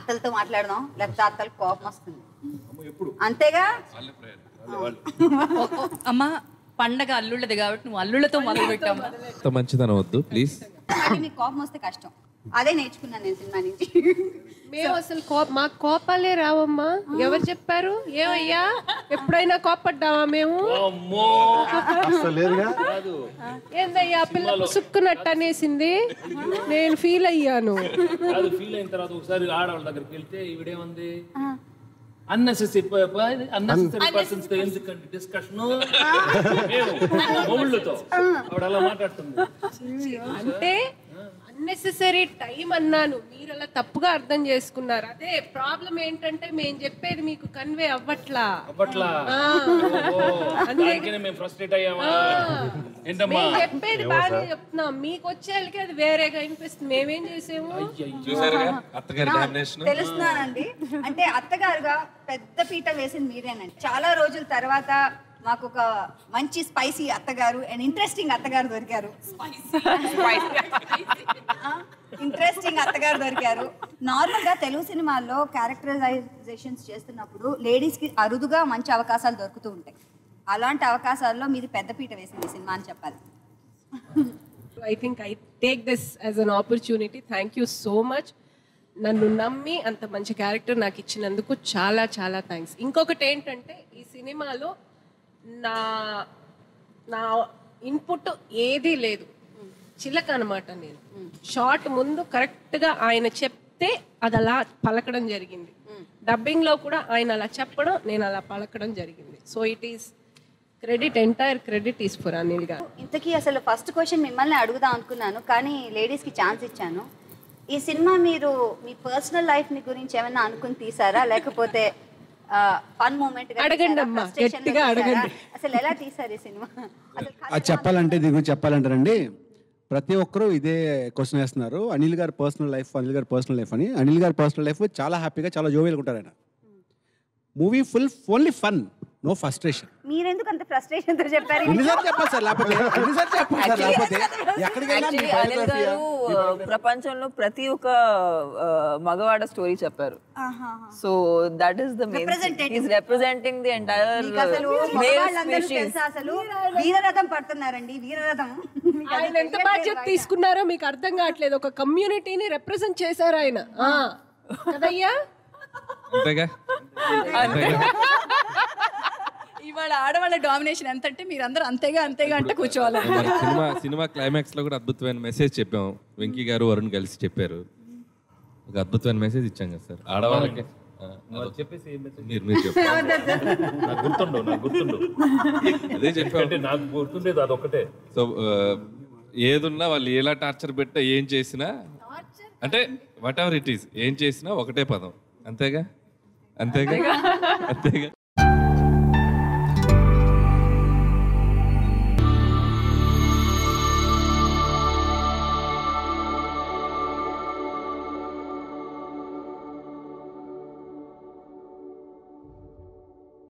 అత్తలతో మాట్లాడదాం లేకపోతే అత్తలకు కోపం వస్తుంది అంతేగా అమ్మ పండగ అల్లుళ్ళది కాబట్టి నువ్వు అల్లుళ్ళతో మొదలు పెట్టాము అంత మంచిదనం వద్దు ప్లీజ్ అంటే మీకు కోపం వస్తే కష్టం అదే నేర్చుకున్నాను నేను సినిమా నుంచి మేము అసలు కో మాకు కోపాలే రావమ్మా ఎవరు చెప్పారు ఏమయ్యా ఎప్పుడైనా కోపడ్డావా మేము అసలు లేదుగా ఏందయ్యా పిల్ల పుసుక్కునట్టు అనేసింది నేను ఫీల్ అయ్యాను అది ఫీల్ అయిన తర్వాత ఒకసారి ఆడవాళ్ళ దగ్గరికి వెళ్తే ఈవిడేముంది అన్నెసెసరీ అన్నెసెసరీ పర్సన్స్ తో ఎందుకండి డిస్కషన్ మొగుళ్ళతో ఆవిడ అలా మాట్లాడుతుంది అంటే అన్నెసెసరీ టైం అన్నాను మీరు అలా తప్పుగా అర్థం చేసుకున్నారు అదే ప్రాబ్లం ఏంటంటే మేము చెప్పేది మీకు కన్వే అవ్వట్లా అప్పట్లా ఆ. దానికనే మేము ఫ్రస్ట్రేట్ అయ్యామా ఏంటమ్మా మేము చెప్పేది బాగానే చెప్తున్నాం మీకు వచ్చేళ్ళకి అది వేరేగా వినిపిస్తుంది మేమేం చేసాము చూసారుగా అత్తగారి డామినేషన్ తెలుస్తున్నానండి అంటే అత్తగారుగా పెద్ద పీట వేసింది మీరేనండి చాలా రోజుల తర్వాత మాకు ఒక మంచి స్పైసీ అత్తగారు అండ్ ఇంట్రెస్టింగ్ అత్తగారు దొరికారు ఇంట్రెస్టింగ్ అత్తగారు దొరికారు నార్మల్ గా తెలుగు సినిమాల్లో క్యారెక్టరైజేషన్స్ చేస్తున్నప్పుడు లేడీస్ కి అరుదుగా మంచి అవకాశాలు దొరుకుతూ ఉంటాయి అలాంటి అవకాశాల్లో మీది పెద్ద పీట వేసింది ఈ సినిమా అని చెప్పాలి I think I take this as an opportunity thank you so much నన్ను నమ్మి అంత మంచి క్యారెక్టర్ నాకు ఇచ్చినందుకు చాలా చాలా థ్యాంక్స్ ఇంకొకటి ఏంటంటే ఈ సినిమాలో నా నా ఇన్పుట్ ఏదీ లేదు చిలక అనమాట నేను షార్ట్ ముందు కరెక్ట్గా ఆయన చెప్తే అది అలా పలకడం జరిగింది డబ్బింగ్లో కూడా ఆయన అలా చెప్పడం నేను అలా పలకడం జరిగింది so it is credit entire credit is for Anil garu ఇంతకీ అసలు ఫస్ట్ క్వశ్చన్ మిమ్మల్ని అడుగుదాం అనుకున్నాను కానీ లేడీస్కి ఛాన్స్ ఇచ్చాను ఈ సినిమా మీరు మీ పర్సనల్ లైఫ్ ని గురించి ఏమైనా అనుకుని తీసారా లేకపోతే ఫన్ మూమెంట్ అడగండి అమ్మా, గట్టిగా అడగండి. అసలు ఎలా తీసారు ఈ సినిమా అసలు అది చెప్పాలంటే దీని గురించి చెప్పాలంటారండి ప్రతి ఒక్కరూ ఇదే క్వశ్చన్ వేస్తున్నారు అనిల్ గారి పర్సనల్ లైఫ్ అనిల్ గారి పర్సనల్ లైఫ్ అని అనిల్ గారి పర్సనల్ లైఫ్ చాలా హ్యాపీగా చాలా జోవియల్గా ఉంటారు ఆయన movie full only fun no frustration మీరెందుకు అంత ఫ్రస్ట్రేషన్ తో చెప్పారు ఎన్నిసార్లు చెప్పాలి సార్ లేకపోతే ఎన్నిసార్లు చెప్పాలి సార్ లేకపోతే ఎక్కడికైనా మీ Actually, అనిల్ biography గారు ఆ, ఆ, ప్రపంచంలో ప్రతి ఒక్క ఆ, మగవాడ స్టోరీ చెప్పారు so that is the main Representative. Is representing the entire మీకు అసలు మేల్ మగవాళ్ళందరూ స్పీషీస్ తెలుసా అసలు వీరరథం పడుతున్నారండి వీరరథం మీకు ఆయన అసలు ఎంత తెలియట్లేదు బాధ్యత బయట. తీసుకున్నారో మీకు అర్థం కావట్లేదు ఒక కమ్యూనిటీని రిప్రజెంట్ చేశారు ఆయన ఆ, కదయ్యా అంతేగా ఇవాళ ఆడవాళ్ళ డామినేషన్ ఎంత అంటే మీరందరూ అంతేగా అంతేగా అంటే కూర్చోవాలి మన సినిమా సినిమా క్లైమాక్స్ లో కూడా అద్భుతమైన మెసేజ్ చెప్పాం వెంకీ గారు వరుణ్ కలిసి చెప్పారు ఒక అద్భుతమైన మెసేజ్ ఇచ్చాం కదా సార్ ఆడవాళ్ళకి ఆ, అదొక- చెప్పేసి ఏం message? మీరు మీరు చెప్పండి నాకు గుర్తుండవు నాకు గుర్తుండు అదే చెప్పాం అంటే నాకు గుర్తుండేది అదొక్కటే సో ఏదున్నా వాళ్ళు ఎలా టార్చర్ పెట్టా ఏం చేసినా అంటే వాట్ ఎవర్ ఇట్ ఈస్ ఏం చేసినా ఒకటే పదం అంతేగా అంతేగా అంతేగా